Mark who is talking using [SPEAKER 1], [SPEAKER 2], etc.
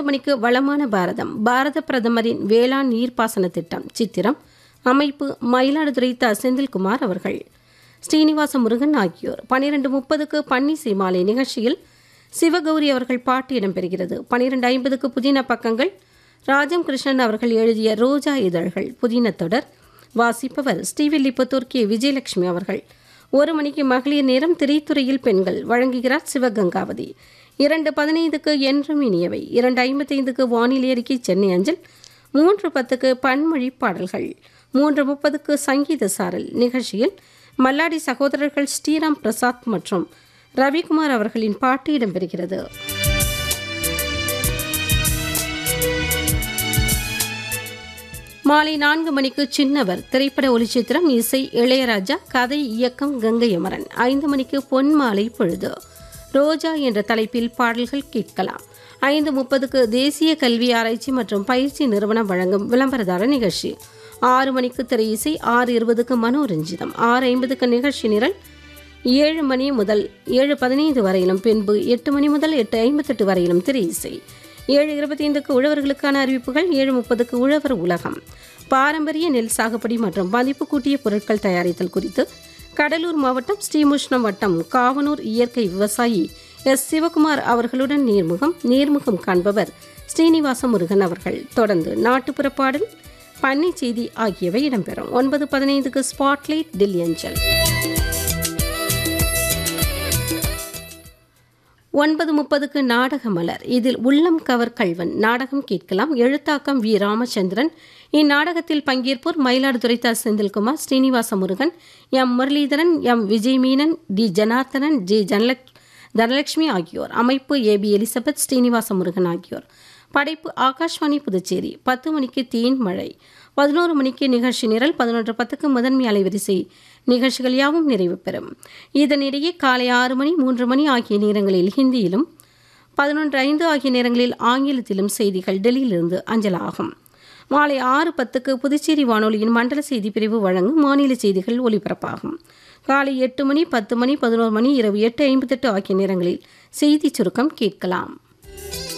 [SPEAKER 1] மணிக்கு வளமான பாரதம் பாரத பிரதமரின் வேளாண் நீர்ப்பாசன திட்டம் சித்திரம் அமைப்பு மயிலாடுதுறை த செந்தில்குமார் அவர்கள் ஸ்ரீனிவாச முருகன் ஆகியோர் பன்னிரண்டு முப்பதுக்கு பன்னிசை மாலை நிகழ்ச்சியில் சிவகௌரி அவர்கள் பாட்டு இடம்பெறுகிறது பன்னிரண்டு ஐம்பதுக்கு புதின பக்கங்கள் ராஜம் கிருஷ்ணன் அவர்கள் எழுதிய ரோஜா இதழ்கள் புதின தொடர் வாசிப்பவர் ஸ்ரீவில்லிபுத்தூர் கே விஜயலட்சுமி அவர்கள் ஒரு மணிக்கு மகளிர் நேரம் திரைத்துறையில் பெண்கள் வழங்குகிறார் சிவகங்காவதி இரண்டு பதினைந்துக்கு என்றும் இனியவை இரண்டு ஐம்பத்தைந்துக்கு வானிலை அறிக்கை சென்னை அஞ்சல் மூன்று பத்துக்கு பன்மொழி பாடல்கள் மூன்று முப்பதுக்கு சங்கீத சாரல் நிகழ்ச்சியில் மல்லாடி சகோதரர்கள் ஸ்ரீராம் பிரசாத் மற்றும் ரவிக்குமார் அவர்களின் பாட்டு இடம்பெறுகிறது மாலை நான்கு மணிக்கு சின்னவர் திரைப்பட ஒளிச்சித்திரம் இசை இளையராஜா கதை இயக்கம் கங்கை அமரன் ஐந்து மணிக்கு பொன் மாலை பொழுது ரோஜா என்ற தலைப்பில் பாடல்கள் கேட்கலாம் ஐந்து முப்பதுக்கு தேசிய கல்வி ஆராய்ச்சி மற்றும் பயிற்சி நிறுவனம் வழங்கும் விளம்பரதார நிகழ்ச்சி ஆறு மணிக்கு திரை இசை ஆறு இருபதுக்கு மனோரஞ்சிதம் ஆறு ஐம்பதுக்கு நிகழ்ச்சி நிரல் ஏழு மணி முதல் ஏழு பதினைந்து வரையிலும் பின்பு எட்டு மணி முதல் எட்டு ஐம்பத்தெட்டு வரையிலும் திரை இசை ஏழு இருபத்தி ஐந்துக்கு உழவர்களுக்கான அறிவிப்புகள் ஏழு முப்பதுக்கு உழவர் உலகம் பாரம்பரிய நெல் சாகுபடி மற்றும் மதிப்பு கூட்டிய பொருட்கள் தயாரித்தல் குறித்து கடலூர் மாவட்டம் ஸ்ரீமுஷ்ணம் வட்டம் காவனூர் இயற்கை விவசாயி எஸ் சிவகுமார் அவர்களுடன் நேர்முகம் நேர்முகம் காண்பவர் ஸ்ரீனிவாச முருகன் அவர்கள் தொடர்ந்து நாட்டுப்புற பாடல் பண்ணை செய்தி ஆகியவை இடம்பெறும் ஒன்பது பதினைந்துக்கு ஸ்பாட்லைட் டெல்லி அஞ்சல் ஒன்பது முப்பதுக்கு நாடக மலர் இதில் உள்ளம் கவர் கல்வன் நாடகம் கேட்கலாம் எழுத்தாக்கம் வி ராமச்சந்திரன் இந்நாடகத்தில் பங்கேற்போர் Mayiladuthurai T Senthilkumar Srinivasa Murugan M Muralidharan M Vijay Meenan D Janardhanan G ஜனலக் தனலட்சுமி ஆகியோர் அமைப்பு ஏபி எலிசபெத் ஸ்ரீனிவாச முருகன் ஆகியோர் படைப்பு ஆகாஷ்வாணி புதுச்சேரி பத்து மணிக்கு தேன் மழை பதினோரு மணிக்கு நிகழ்ச்சி நிரல் பதினொன்று பத்துக்கு முதன்மை அலைவரிசை நிகழ்ச்சிகள் யாவும் நிறைவு பெறும் இதனிடையே காலை ஆறு மணி மூன்று மணி ஆகிய நேரங்களில் ஹிந்தியிலும் பதினொன்று ஐந்து ஆகிய நேரங்களில் ஆங்கிலத்திலும் செய்திகள் டெல்லியிலிருந்து அஞ்சலாகும் மாலை ஆறு பத்துக்கு புதுச்சேரி வானொலியின் மண்டல செய்தி பிரிவு வழங்கும் மாநில செய்திகள் ஒலிபரப்பாகும் காலை எட்டு மணி பத்து மணி பதினோரு மணி இரவு எட்டு ஐம்பத்தெட்டு ஆகிய நேரங்களில் செய்தி சுருக்கம் கேட்கலாம்